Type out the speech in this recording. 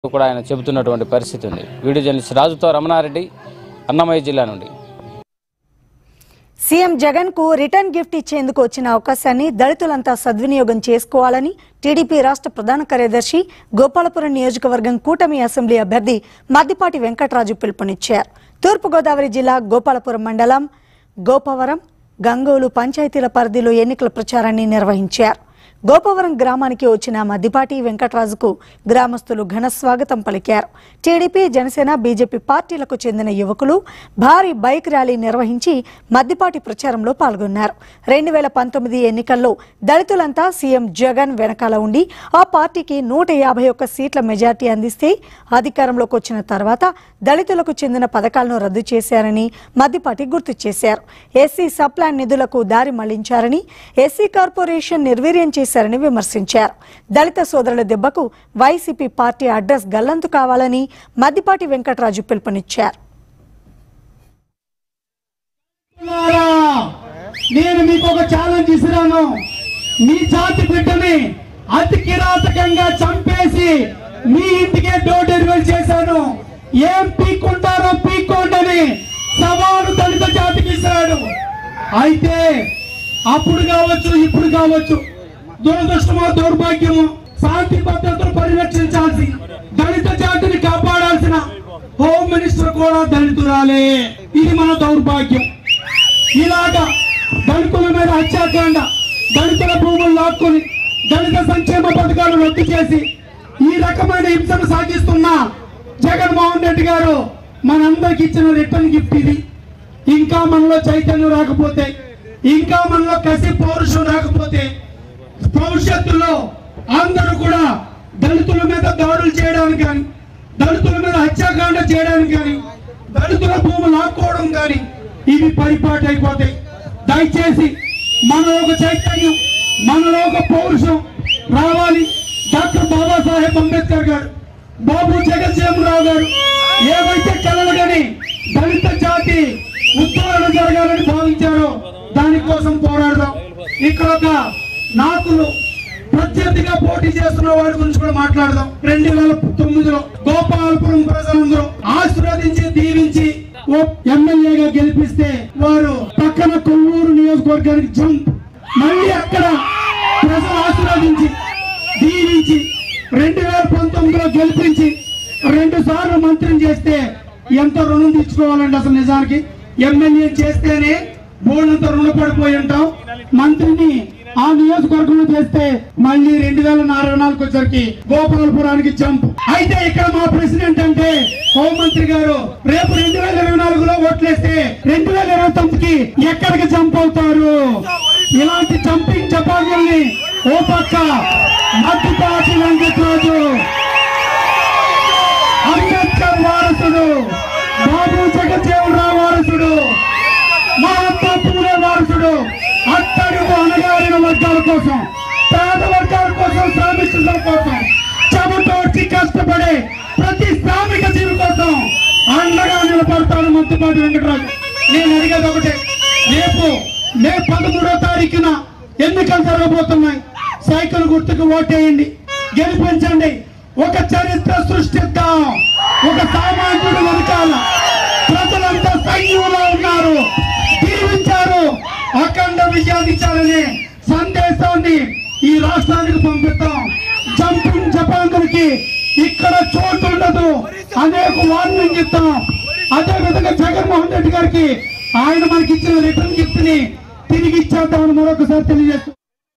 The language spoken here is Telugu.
కూడా ఆయన చెబుతున్నటువంటి పరిస్థితి ఉంది వీడియో జర్నలిస్ట్ రాజుతో రమణారెడ్డి అన్నమయ్య జిల్లా నుండి సీఎం జగన్ కు రిటర్న్ గిఫ్ట్ ఇచ్చేందుకు వచ్చిన అవకాశాన్ని దళితులంతా సద్వినియోగం చేసుకోవాలని టీడీపీ రాష్ట్ర ప్రధాన కార్యదర్శి గోపాలపురం నియోజకవర్గం కూటమి అసెంబ్లీ అభ్యర్థి మద్దిపాటి వెంకటరాజు పిలుపునిచ్చారు తూర్పుగోదావరి జిల్లా గోపాలపురం మండలం గోపవరం గంగోలు పంచాయతీల పరిధిలో ఎన్నికల ప్రచారాన్ని నిర్వహించారు గోపవరం గ్రామానికి వచ్చిన మద్దిపాటి వెంకటరాజుకు గ్రామస్తులు ఘన స్వాగతం పలికారు టీడీపీ జనసేన బీజేపీ పార్టీలకు చెందిన యువకులు భారీ బైక్ ర్యాలీ నిర్వహించి మద్దిపాటి ప్రచారంలో పాల్గొన్నారు రెండు వేల పంతొమ్మిది ఎన్నికల్లో దళితులంతా సీఎం జగన్ వెనకాల ఉండి ఆ పార్టీకి నూట యాభై ఒక్క సీట్ల మెజార్టీ అందిస్తే అధికారంలోకి వచ్చిన తర్వాత దళితులకు చెందిన పథకాలను రద్దు చేశారని మద్దిపాటి గుర్తు చేశారు ఎస్సీ సప్లాన్ నిధులకు దారి మళ్లించారని ఎస్సీ కార్పొరేషన్ నిర్వీర్యం చేశారని విమర్శించారు దళిత సోదరుల దెబ్బకు వైసీపీ పార్టీ అడ్రస్ గల్లంతు కావాలని మద్దిపాటి వెంకటరాజు పిలుపునిచ్చారు మిత్రులారా, నేను మీకు ఒక ఛాలెంజ్ ఇస్తున్నాను మీ జాతి బిడ్డని అతి కిరాతకంగా చంపేసి మీ ఇంటికే డోర్ డెలివరీ చేశాను ఏం పీక్కుంటారో పీక్కోండని సవాలు దళిత జాతికి ఇస్తున్నాడు అయితే అప్పుడు కావచ్చు ఇప్పుడు కావచ్చు దురదృష్టమో దౌర్భాగ్యమో శాంతి భద్రతను పరిరక్షించాల్సి దళిత జాతిని కాపాడాల్సిన హోమ్ మినిస్టర్ కూడా దళితురాలే ఇది మన దౌర్భాగ్యం ఇలాగా దళితుల మీద హత్యాకాండ దళితుల భూములు లాక్కొని దళిత సంక్షేమ పథకాలు రద్దు చేసి ఈ రకమైన హింసను సాగిస్తున్న జగన్మోహన్ రెడ్డి గారు మనందరికి ఇచ్చిన రిటర్న్ గిఫ్ట్ ఇది ఇంకా మనలో చైతన్యం రాకపోతే ఇంకా మనలో కసి పౌరుషం రాకపోతే భవిష్యత్తులో అందరూ కూడా దళితుల మీద దాడులు చేయడానికి కానీ దళితుల మీద హత్యాకాండ చేయడానికి కానీ దళితుల భూములు లాక్కోవడం కానీ ఇవి పరిపాటు అయిపోతాయి దయచేసి మనలో ఒక చైతన్యం మనలో ఒక పౌరుషం రావాలి డాక్టర్ బాబాసాహెబ్ అంబేద్కర్ గారు బాబు జగజ్జీవనరావు గారు ఏవైతే కలలు కానీ దళిత జాతి ఉత్తరణ జరగాలని భావించారో దానికోసం పోరాడదాం ఇక్కడ ఒక నాకులు ప్రత్యర్థిగా పోటీ చేస్తున్న వారి గురించి కూడా మాట్లాడదాం రెండు వేల తొమ్మిదిలో గోపాలపురం ప్రజలందరూ ఆశీర్వదించి దీవించి ఓ ఎమ్మెల్యేగా గెలిపిస్తే వారు పక్కన కొవ్వూరు నియోజకవర్గానికి జంప్ మళ్ళీ అక్కడ ప్రజలు ఆశీర్వదించి దీవించి రెండు వేల పంతొమ్మిదిలో గెలిపించి రెండు సార్లు మంత్రిని చేస్తే ఎంత రుణం తెచ్చుకోవాలండి అసలు నిజానికి ఎమ్మెల్యే చేస్తేనే బోర్డంత రుణపడిపోయి ఉంటాం మంత్రిని ఆ నియోజకవర్గంలో చేస్తే మళ్ళీ రెండు వేల నాలుగు నాలుగు వచ్చరికి గోపాలపురానికి జంప్ అయితే ఇక్కడ మా ప్రెసిడెంట్ అంటే హోంమంత్రి గారు రేపు రెండు వేల ఇరవై నాలుగులో ఓట్లేస్తే రెండు వేల ఇరవై తొమ్మిదికి ఎక్కడికి జంప్ అవుతారు ఇలాంటి జంపింగ్ చపాకుల్ని ఓ పక్క మధ్యపాటి వెంకటరాజు అంబేద్కర్ వారసుడు బాబు జగజ్జీవనరావు వారసుడు మహాత్మా పూలే వారసుడు అట్టడుగు అణగారిన వర్గాల కోసం పేద వర్గాల కోసం శ్రామికుల కోసం చెమటోడ్చి కష్టపడే ప్రతి శ్రామిక జీవి కోసం అండగా నిలబడతాడు మంత్రిపాటి వెంకటరాజు నేను అడిగేది ఒకటే రేపు మే పదమూడో తారీఖున ఎన్నికలు జరగబోతున్నాయి సైకిల్ గుర్తుకు ఓటేయండి గెలిపించండి ఒక చరిత్ర సృష్టిద్దాం ఒక సామాన్యుడు వెనకాల ప్రజలంతా సైన్యంలో ఉన్నారు దీవించారు అఖండ విజయాన్నిచ్చారనే సందేశాన్ని ఈ రాష్ట్రానికి పంపిద్దాం జంపింగ్ జపాన్లకి ఇక్కడ చోటు ఉండదు అనేక వార్నింగ్ ఇస్తాం అదే విధంగా జగన్మోహన్ రెడ్డి గారికి ఆయన మనకి ఇచ్చిన రిటర్న్ గిఫ్ట్ ని తిరిగి ఇచ్చేద్దామని మరొకసారి తెలియజేస్తాం